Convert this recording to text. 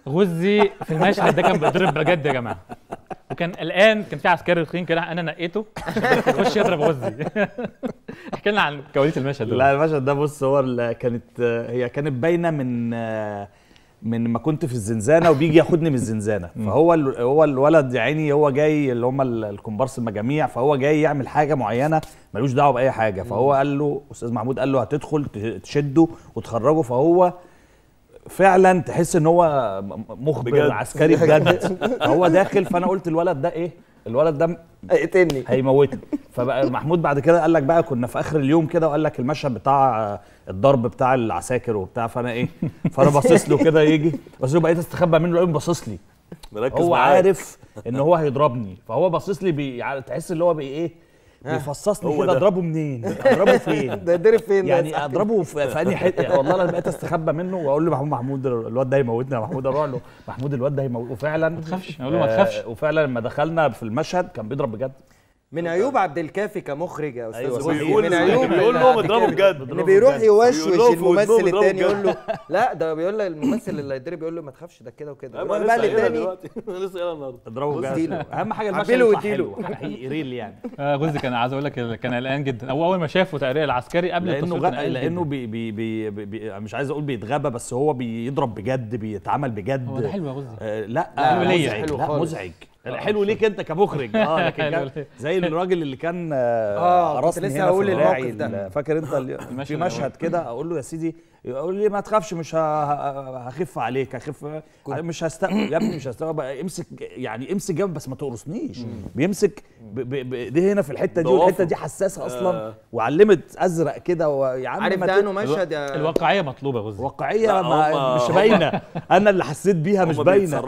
غزي في المشهد ده كان بيضرب بجد يا جماعه وكان قلقان كان في عسكري تخين كده انا نقيته عشان يخش يضرب غزي احكي لنا عن كواليس المشهد ده لا المشهد ده بص هو ال- كانت هي كانت باينه من من ما كنت في الزنزانه وبيجي ياخدني من الزنزانه فهو ال- هو الولد يا عيني هو جاي اللي هم ال- الكومبارس المجاميع فهو جاي يعمل حاجه معينه ملوش دعوه باي حاجه فهو قال له استاذ محمود قال له هتدخل ت- تشده وتخرجه فهو فعلا تحس ان هو م- مخبر بجد. عسكري بجد فهو داخل فانا قلت الولد ده ايه الولد ده اقتلني هيموتني فبقى محمود بعد كده قال لك بقى كنا في اخر اليوم كده وقال لك المشهد بتاع آه، الضرب بتاع العساكر وبتاع فانا ايه فانا باصص له كده يجي بس له بقيت استخبى منه قوي باصص لي مركز هو معاك. عارف ان هو هيضربني فهو باصص لي بي... يعني تحس اللي هو بي ايه بيفصصني هو كده ده. اضربه منين اضربه فين ده يضرب فين ده يعني يا صاحبي؟ اضربه في, في انهي حته والله انا بقيت استخبى منه واقول له محمود محمود الواد ده هيموتني يا محمود اروح له محمود الواد ده هيموت وفعلا ما تخافش اقول له ما تخافش وفعلا لما دخلنا في المشهد كان بيضرب بجد من عيوب عبد الكافي كمخرج يا استاذ أيوة، غزي. بيقول من عيوب بيقول عبد لهم اضربوا الكافي. بجد ان بيروح يوشوش بيقول لهم في ودنهم الممثل اضربوا التاني بجد. يقول له لا ده بيقول له الممثل اللي هيضرب يقول له ما تخافش ده كده وكده أيوة، يروح أنا بقى لسه قايلها للتاني دلوقتي انا لسه قايلها النهارده اضربه بص بجد ديله. اهم حاجه المشهد عبيله يطلع واديله. حلو حقيقي ريل يعني آه، غزي كان عايز اقول لك كان قلقان جدا هو اول ما شافه تقريبا العسكري قبل لانه التصوير كان غ... قلقان لانه جداً. بي بي بي بي بي مش عايز اقول بيتغابى بس هو بيضرب بجد بيتعامل بجد هو ده حلو يا غزي آه لا حلو ليا. مزعج حلو لا خالص. مزعج حلو ليك انت كمخرج اه لكن حلو كان ليا. زي الراجل اللي كان آه، اه كنت قرصني لسه هنا هقول في دراعي الموقف ده. ال- فاكر انت ال- المشهد في الأول. مشهد كده اقول له يا سيدي يقول لي ما تخافش مش ه- ه- هخف عليك هخف مش هستقبل يا ابني مش هستقبل امسك يعني امسك جنب بس ما تقرصنيش بيمسك ب- ب- بايديه هنا في الحته دي ضوافره. والحته دي حساسه اصلا آه. وعلمت ازرق كده ويا عم عارف ما ده ت- انه مشهد يا الواقعية مطلوبة يا غزي واقعيه لا، ما هم- مش هم- باينه انا اللي حسيت بيها مش هم باينه بيتصرفوا